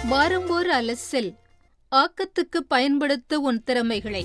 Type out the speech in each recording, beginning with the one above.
வாரம்போர் அலசில் ஆக்கத்துக்கு பயன்படுத்து உன் திறமைகளை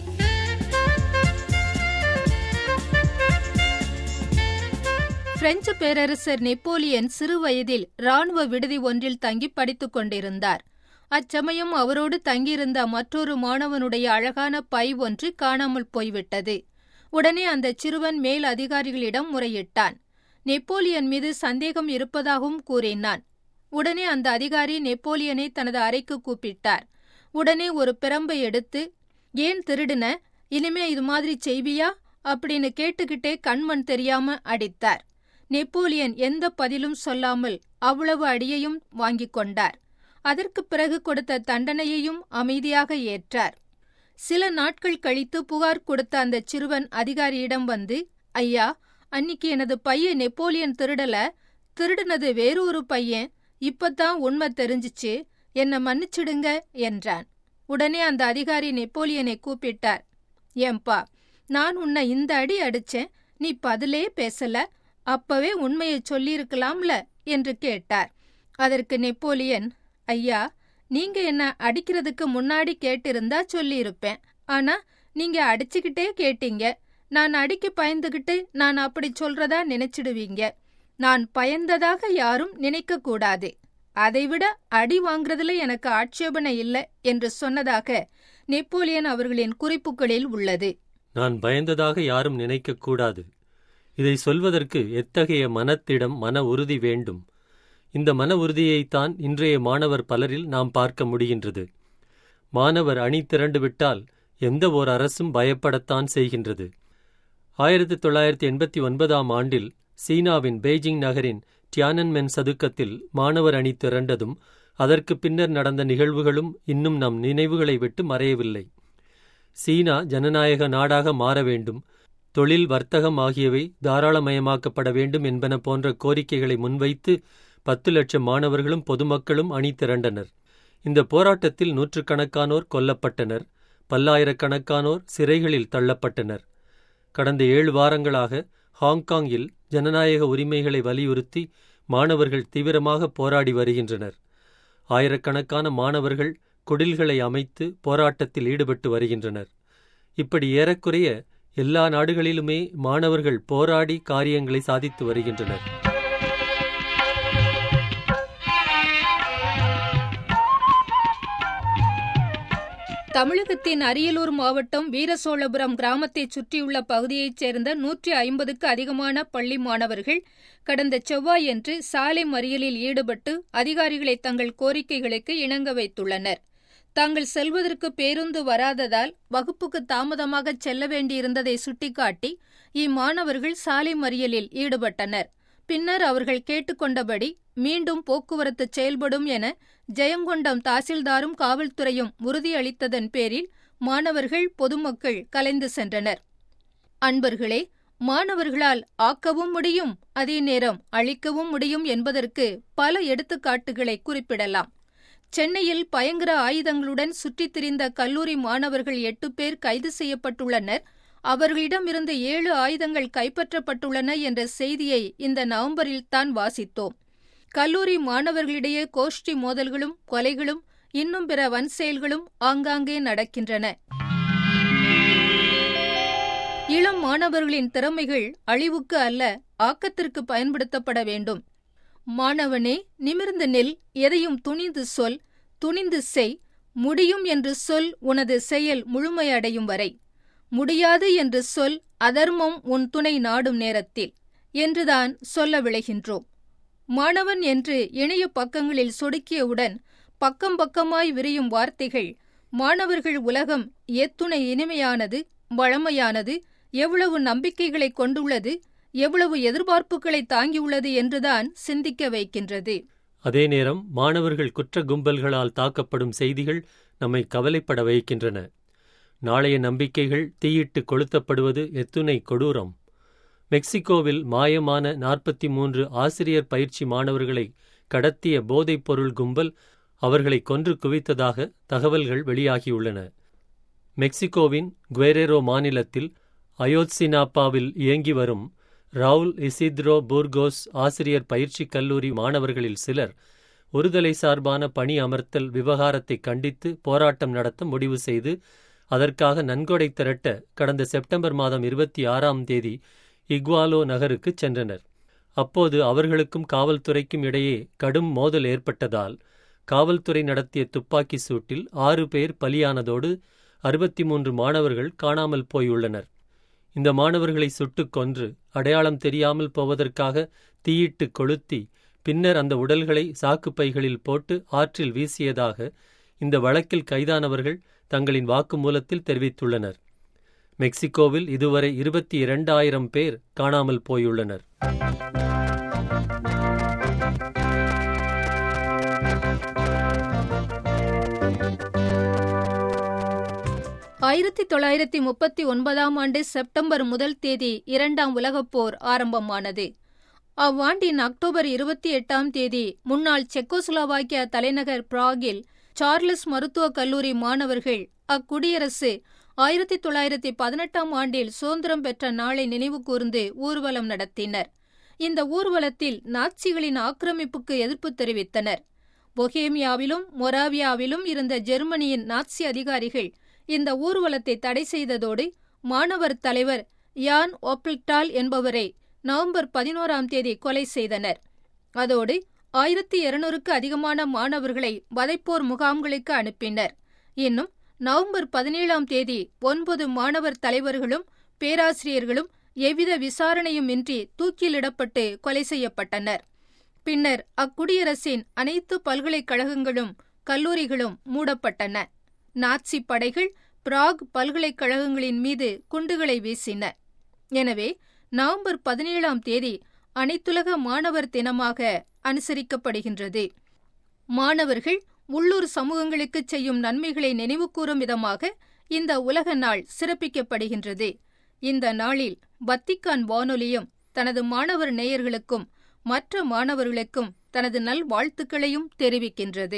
பிரெஞ்சு பேரரசர் நெப்போலியன் சிறு வயதில் ராணுவ விடுதி ஒன்றில் தங்கி படித்துக் கொண்டிருந்தார் அச்சமயம் அவரோடு தங்கியிருந்த மற்றொரு மாணவனுடைய அழகான பை ஒன்று காணாமல் போய்விட்டது உடனே அந்த சிறுவன் மேல் அதிகாரிகளிடம் முறையிட்டான் நெப்போலியன் மீது சந்தேகம் இருப்பதாகவும் கூறினான் உடனே அந்த அதிகாரி நெப்போலியனை தனது அறைக்கு கூப்பிட்டார் உடனே ஒரு பிரம்பை எடுத்து ஏன் திருடுன இனிமே இது மாதிரி செய்வியா அப்படின்னு கேட்டுக்கிட்டே கண்மண் தெரியாம அடித்தார் நெப்போலியன் எந்த பதிலும் சொல்லாமல் அவ்வளவு அடியையும் வாங்கிக் கொண்டார் அதற்கு பிறகு கொடுத்த தண்டனையையும் அமைதியாக ஏற்றார் சில நாட்கள் கழித்து புகார் கொடுத்த அந்த சிறுவன் அதிகாரியிடம் வந்து ஐயா அன்னிக்கு எனது பையன் நெப்போலியன் திருடல திருடுனது வேறொரு பையன் இப்பதான் உண்மை தெரிஞ்சிச்சு என்ன மன்னிச்சிடுங்க என்றான் உடனே அந்த அதிகாரி நெப்போலியனை கூப்பிட்டார் ஏம்பா நான் உன்னை இந்த அடி அடிச்சேன் நீ பதிலே பேசல அப்பவே உண்மையை சொல்லியிருக்கலாம்ல என்று கேட்டார் அதற்கு நெப்போலியன் ஐயா நீங்க என்ன அடிக்கிறதுக்கு முன்னாடி கேட்டிருந்தா சொல்லியிருப்பேன் ஆனா நீங்க அடிச்சுக்கிட்டே கேட்டீங்க நான் அடிக்க பயந்துகிட்டு நான் அப்படி சொல்றதா நினைச்சிடுவீங்க நான் பயந்ததாக யாரும் நினைக்க கூடாது அதைவிட அடி வாங்குறதுல எனக்கு ஆட்சேபனை இல்லை என்று சொன்னதாக நெப்போலியன் அவர்களின் குறிப்புகளில் உள்ளது நான் பயந்ததாக யாரும் நினைக்கக்கூடாது இதை சொல்வதற்கு எத்தகைய மனத்திடம் மன உறுதி வேண்டும் இந்த மன உறுதியைத்தான் இன்றைய மாணவர் பலரில் நாம் பார்க்க முடிகின்றது மாணவர் அணி திரண்டுவிட்டால் எந்த ஓர் அரசும் பயப்படத்தான் செய்கின்றது ஆயிரத்தி தொள்ளாயிரத்தி எண்பத்தி ஒன்பதாம் ஆண்டில் சீனாவின் பெய்ஜிங் நகரின் டியானன்மென் சதுக்கத்தில் மாணவர் அணி திரண்டதும் அதற்கு பின்னர் நடந்த நிகழ்வுகளும் இன்னும் நம் நினைவுகளை விட்டு மறையவில்லை சீனா ஜனநாயக நாடாக மாற வேண்டும் தொழில் வர்த்தகம் ஆகியவை தாராளமயமாக்கப்பட வேண்டும் என்பன போன்ற கோரிக்கைகளை முன்வைத்து பத்து லட்சம் மாணவர்களும் பொதுமக்களும் அணி திரண்டனர் இந்த போராட்டத்தில் நூற்றுக்கணக்கானோர் கொல்லப்பட்டனர் பல்லாயிரக்கணக்கானோர் சிறைகளில் தள்ளப்பட்டனர் கடந்த ஏழு வாரங்களாக ஹாங்காங்கில் ஜனநாயக உரிமைகளை வலியுறுத்தி மாணவர்கள் தீவிரமாக போராடி வருகின்றனர் ஆயிரக்கணக்கான மாணவர்கள் குடில்களை அமைத்து போராட்டத்தில் ஈடுபட்டு வருகின்றனர் இப்படி ஏறக்குறைய எல்லா நாடுகளிலுமே மாணவர்கள் போராடி காரியங்களை சாதித்து வருகின்றனர் தமிழகத்தின் அரியலூர் மாவட்டம் வீரசோழபுரம் கிராமத்தைச் சுற்றியுள்ள பகுதியைச் சேர்ந்த நூற்றி ஐம்பதுக்கு அதிகமான பள்ளி மாணவர்கள் கடந்த செவ்வாயன்று சாலை மறியலில் ஈடுபட்டு அதிகாரிகளை தங்கள் கோரிக்கைகளுக்கு இணங்க வைத்துள்ளனர் தாங்கள் செல்வதற்கு பேருந்து வராததால் வகுப்புக்கு தாமதமாக செல்ல வேண்டியிருந்ததை சுட்டிக்காட்டி இம்மாணவர்கள் சாலை மறியலில் ஈடுபட்டனர் பின்னர் அவர்கள் கேட்டுக்கொண்டபடி மீண்டும் போக்குவரத்து செயல்படும் என ஜெயங்கொண்டம் தாசில்தாரும் காவல்துறையும் உறுதியளித்ததன் பேரில் மாணவர்கள் பொதுமக்கள் கலைந்து சென்றனர் அன்பர்களே மாணவர்களால் ஆக்கவும் முடியும் அதே நேரம் அழிக்கவும் முடியும் என்பதற்கு பல எடுத்துக்காட்டுகளை குறிப்பிடலாம் சென்னையில் பயங்கர ஆயுதங்களுடன் சுற்றித் திரிந்த கல்லூரி மாணவர்கள் எட்டு பேர் கைது செய்யப்பட்டுள்ளனர் அவர்களிடமிருந்து ஏழு ஆயுதங்கள் கைப்பற்றப்பட்டுள்ளன என்ற செய்தியை இந்த நவம்பரில் தான் வாசித்தோம் கல்லூரி மாணவர்களிடையே கோஷ்டி மோதல்களும் கொலைகளும் இன்னும் பிற வன்செயல்களும் ஆங்காங்கே நடக்கின்றன இளம் மாணவர்களின் திறமைகள் அழிவுக்கு அல்ல ஆக்கத்திற்கு பயன்படுத்தப்பட வேண்டும் மாணவனே நிமிர்ந்து நில் எதையும் துணிந்து சொல் துணிந்து செய் முடியும் என்று சொல் உனது செயல் முழுமையடையும் வரை முடியாது என்று சொல் அதர்மம் உன் துணை நாடும் நேரத்தில் என்றுதான் சொல்ல விளைகின்றோம் மாணவன் என்று இணைய பக்கங்களில் சொடுக்கியவுடன் பக்கம் பக்கமாய் விரியும் வார்த்தைகள் மாணவர்கள் உலகம் எத்துணை இனிமையானது வளமையானது எவ்வளவு நம்பிக்கைகளை கொண்டுள்ளது எவ்வளவு எதிர்பார்ப்புகளை தாங்கியுள்ளது என்றுதான் சிந்திக்க வைக்கின்றது அதே நேரம் மாணவர்கள் குற்ற கும்பல்களால் தாக்கப்படும் செய்திகள் நம்மை கவலைப்பட வைக்கின்றன நாளைய நம்பிக்கைகள் தீயிட்டு கொளுத்தப்படுவது எத்துணை கொடூரம் மெக்சிகோவில் மாயமான நாற்பத்தி மூன்று ஆசிரியர் பயிற்சி மாணவர்களை கடத்திய போதைப்பொருள் கும்பல் அவர்களை கொன்று குவித்ததாக தகவல்கள் வெளியாகியுள்ளன மெக்சிகோவின் குவேரேரோ மாநிலத்தில் அயோத்சினாப்பாவில் இயங்கி வரும் ரவுல் இசித்ரோ பூர்கோஸ் ஆசிரியர் பயிற்சி கல்லூரி மாணவர்களில் சிலர் ஒருதலை சார்பான பணி அமர்த்தல் விவகாரத்தை கண்டித்து போராட்டம் நடத்த முடிவு செய்து அதற்காக நன்கொடை திரட்ட கடந்த செப்டம்பர் மாதம் இருபத்தி ஆறாம் தேதி இக்வாலோ நகருக்குச் சென்றனர் அப்போது அவர்களுக்கும் காவல்துறைக்கும் இடையே கடும் மோதல் ஏற்பட்டதால் காவல்துறை நடத்திய துப்பாக்கி சூட்டில் ஆறு பேர் பலியானதோடு அறுபத்தி மூன்று மாணவர்கள் காணாமல் போயுள்ளனர் இந்த மாணவர்களை சுட்டுக் கொன்று அடையாளம் தெரியாமல் போவதற்காக தீயிட்டு கொளுத்தி பின்னர் அந்த உடல்களை சாக்குப்பைகளில் போட்டு ஆற்றில் வீசியதாக இந்த வழக்கில் கைதானவர்கள் தங்களின் வாக்குமூலத்தில் தெரிவித்துள்ளனர் மெக்சிகோவில் இதுவரை இருபத்தி இரண்டாயிரம் பேர் காணாமல் போயுள்ளனர் ஆயிரத்தி தொள்ளாயிரத்தி முப்பத்தி ஒன்பதாம் ஆண்டு செப்டம்பர் முதல் தேதி இரண்டாம் உலகப் போர் ஆரம்பமானது அவ்வாண்டின் அக்டோபர் இருபத்தி எட்டாம் தேதி முன்னாள் செக்கோஸ்லோவாக்கியா தலைநகர் பிராகில் சார்லஸ் மருத்துவக் கல்லூரி மாணவர்கள் அக்குடியரசு ஆயிரத்தி தொள்ளாயிரத்தி பதினெட்டாம் ஆண்டில் சுதந்திரம் பெற்ற நாளை நினைவு கூர்ந்து ஊர்வலம் நடத்தினர் இந்த ஊர்வலத்தில் நாட்சிகளின் ஆக்கிரமிப்புக்கு எதிர்ப்பு தெரிவித்தனர் பொஹேமியாவிலும் மொராவியாவிலும் இருந்த ஜெர்மனியின் நாட்சி அதிகாரிகள் இந்த ஊர்வலத்தை தடை செய்ததோடு மாணவர் தலைவர் யான் ஒப்பில்டால் என்பவரை நவம்பர் பதினோராம் தேதி கொலை செய்தனர் அதோடு ஆயிரத்தி இருநூறுக்கு அதிகமான மாணவர்களை வதைப்போர் முகாம்களுக்கு அனுப்பினர் இன்னும் நவம்பர் பதினேழாம் தேதி ஒன்பது மாணவர் தலைவர்களும் பேராசிரியர்களும் எவ்வித விசாரணையும் இன்றி தூக்கிலிடப்பட்டு கொலை செய்யப்பட்டனர் பின்னர் அக்குடியரசின் அனைத்து பல்கலைக்கழகங்களும் கல்லூரிகளும் மூடப்பட்டன நாட்சி படைகள் பிராக் பல்கலைக்கழகங்களின் மீது குண்டுகளை வீசின எனவே நவம்பர் பதினேழாம் தேதி அனைத்துலக மாணவர் தினமாக அனுசரிக்கப்படுகின்றது மாணவர்கள் உள்ளூர் சமூகங்களுக்கு செய்யும் நன்மைகளை நினைவுகூரும் விதமாக இந்த உலக நாள் சிறப்பிக்கப்படுகின்றது இந்த நாளில் வத்திக்கான் வானொலியும் தனது மாணவர் நேயர்களுக்கும் மற்ற மாணவர்களுக்கும் தனது நல் வாழ்த்துக்களையும் தெரிவிக்கின்றது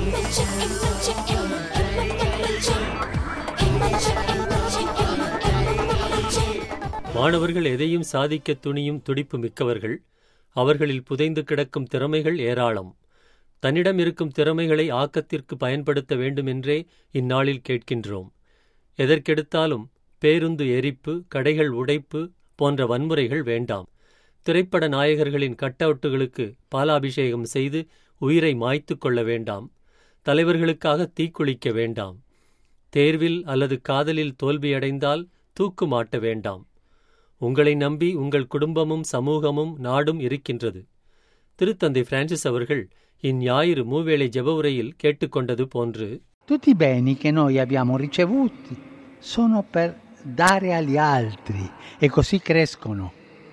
மாணவர்கள் எதையும் சாதிக்க துணியும் துடிப்பு மிக்கவர்கள் அவர்களில் புதைந்து கிடக்கும் திறமைகள் ஏராளம் தன்னிடம் இருக்கும் திறமைகளை ஆக்கத்திற்கு பயன்படுத்த வேண்டுமென்றே இந்நாளில் கேட்கின்றோம் எதற்கெடுத்தாலும் பேருந்து எரிப்பு கடைகள் உடைப்பு போன்ற வன்முறைகள் வேண்டாம் திரைப்பட நாயகர்களின் கட்டவுட்டுகளுக்கு பாலாபிஷேகம் செய்து உயிரை மாய்த்து கொள்ள வேண்டாம் தலைவர்களுக்காக தீக்குளிக்க வேண்டாம் தேர்வில் அல்லது காதலில் தோல்வியடைந்தால் தூக்கு மாட்ட வேண்டாம் உங்களை நம்பி உங்கள் குடும்பமும் சமூகமும் நாடும் இருக்கின்றது திருத்தந்தை பிரான்சிஸ் அவர்கள் இந்ஞாயிறு மூவேளை ஜெப உரையில் கேட்டுக்கொண்டது போன்று Tutti i beni che noi abbiamo ricevuti sono per dare agli altri e così crescono.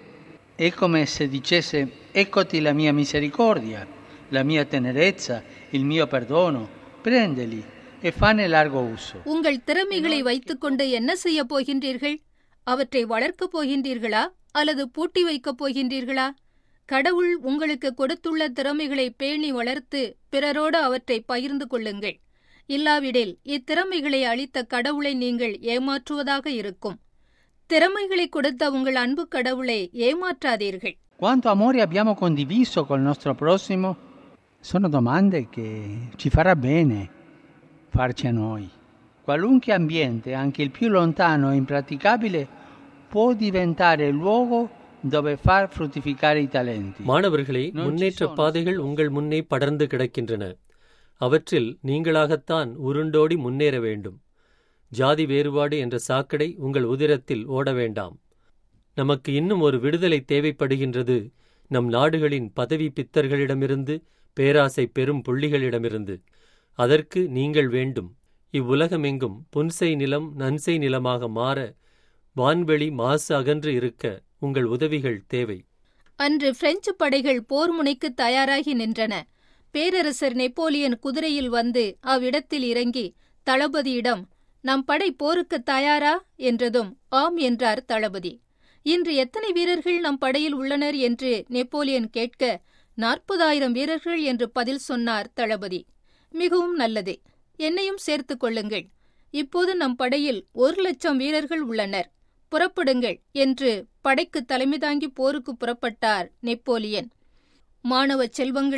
È come se dicesse eccoti la mia misericordia, la mia tenerezza, il mio perdono, prendeli e fanne largo uso. உங்கள் திறமைகளை வைத்துக்கொண்டு என்ன செய்யப் போகின்றீர்கள் அவற்றை வளர்க்கப் போகின்றீர்களா அல்லது பூட்டி வைக்கப் போகின்றீர்களா கடவுள் உங்களுக்கு கொடுத்துள்ள திறமைகளை பேணி வளர்த்து பிறரோடு அவற்றை பகிர்ந்து கொள்ளுங்கள் இல்லாவிடில் இத்திறமைகளை அளித்த கடவுளை நீங்கள் ஏமாற்றுவதாக இருக்கும் திறமைகளை கொடுத்த உங்கள் அன்பு கடவுளை ஏமாற்றாதீர்கள் Quanto amore abbiamo condiviso col nostro prossimo? Sono domande che ci farà bene farci a noi. Qualunque ambiente, anche il più lontano e impraticabile, può diventare luogo dove far fruttificare i talenti. மாணவர்களே Non ci முன்னேற்ற sono பாதைகள் உங்கள் முன்னே படர்ந்து கிடக்கின்றன அவற்றில் நீங்களாகத்தான் உருண்டோடி முன்னேற வேண்டும் ஜாதி வேறுபாடு என்ற சாக்கடை உங்கள் உதிரத்தில் ஓட வேண்டாம் நமக்கு இன்னும் ஒரு விடுதலை தேவைப்படுகின்றது நம் நாடுகளின் பதவி பித்தர்களிடமிருந்து பேராசை பெரும் புள்ளிகளிடமிருந்து அதற்கு நீங்கள் வேண்டும் இவ்வுலகமெங்கும் புன்செய் நிலம் நன்செய் நிலமாக மாற வான்வெளி மாசு அகன்று இருக்க உங்கள் உதவிகள் தேவை அன்று பிரெஞ்சு படைகள் போர் முனைக்கு தயாராகி நின்றன பேரரசர் நெப்போலியன் குதிரையில் வந்து அவ்விடத்தில் இறங்கி தளபதியிடம் நம் படை போருக்கு தயாரா என்றதும் ஆம் என்றார் தளபதி இன்று எத்தனை வீரர்கள் நம் படையில் உள்ளனர் என்று நெப்போலியன் கேட்க நாற்பதாயிரம் வீரர்கள் என்று பதில் சொன்னார் தளபதி மிகவும் நல்லது என்னையும் சேர்த்துக் கொள்ளுங்கள் இப்போது நம் படையில் ஒரு லட்சம் வீரர்கள் உள்ளனர் புறப்படுங்கள் என்று படைக்கு தலைமை தாங்கி போருக்கு புறப்பட்டார் நெப்போலியன் மாணவ செல்வங்களே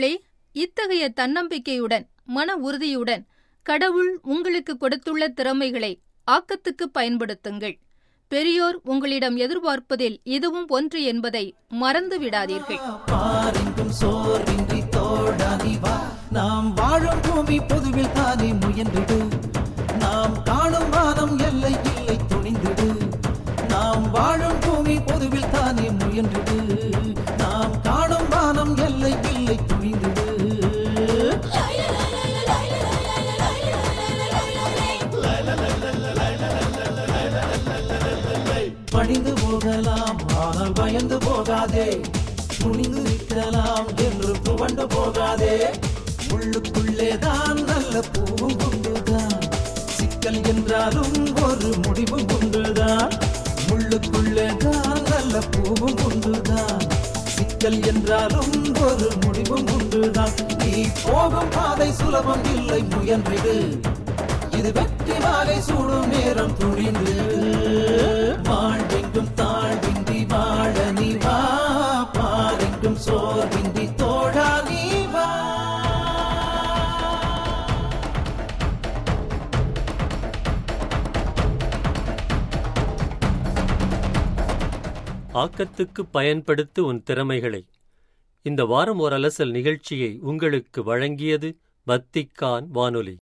இத்தகைய தன்னம்பிக்கையுடன் மன உறுதியுடன் கடவுள் உங்களுக்கு கொடுத்துள்ள திறமைகளை ஆக்கத்துக்கு பயன்படுத்துங்கள் பெரியோர் உங்களிடம் எதிர்பார்ப்பதில் இதுவும் ஒன்று என்பதை மறந்து விடாதீர்கள் பாரிங்கும் சோர்வின்றி தோழானி வா நாம் வாழும் பூமி பொதுவில் தானே முயன்றிடு நாம் காணும் வானம் எல்லை இல்லை துணிந்திடு நாம் வாழும் பூமி பொதுவில் தானே முயன்றிடு நாம் காணும் வானம் எல்லை இல்லை துணிந்திடு பணிந்து போகலாம் ஆனால் பயந்து போகாதே துணிந்து நிற்கலாம் என்று துவண்டு போகாதே உள்ளுக்குள்ளே தான் நல்ல பூவும் உண்டுதான் சிக்கல் என்றாலும் ஒரு முடிவும் உண்டுதான் முள்ளுக்குள்ளே தான் நல்ல பூவும் உண்டுதான் சிக்கல் என்றாலும் ஒரு முடிவும் உண்டுதான் நீ போகும் பாதை சுலபம் இல்லை முயன்றிடு இது வெற்றி வாகை சூடும் நேரம் துணிந்து வாழ்வெங்கும் தாழ்வின்றி வாழ நீ வா பாரெங்கும் சோர்வின்றி தோழா நீ வா ஆக்கத்துக்கு பயன்படுத்து உன் திறமைகளை இந்த வாரம் ஓர் அலசல் நிகழ்ச்சியை உங்களுக்கு வழங்கியது வத்திக்கான் வானொலி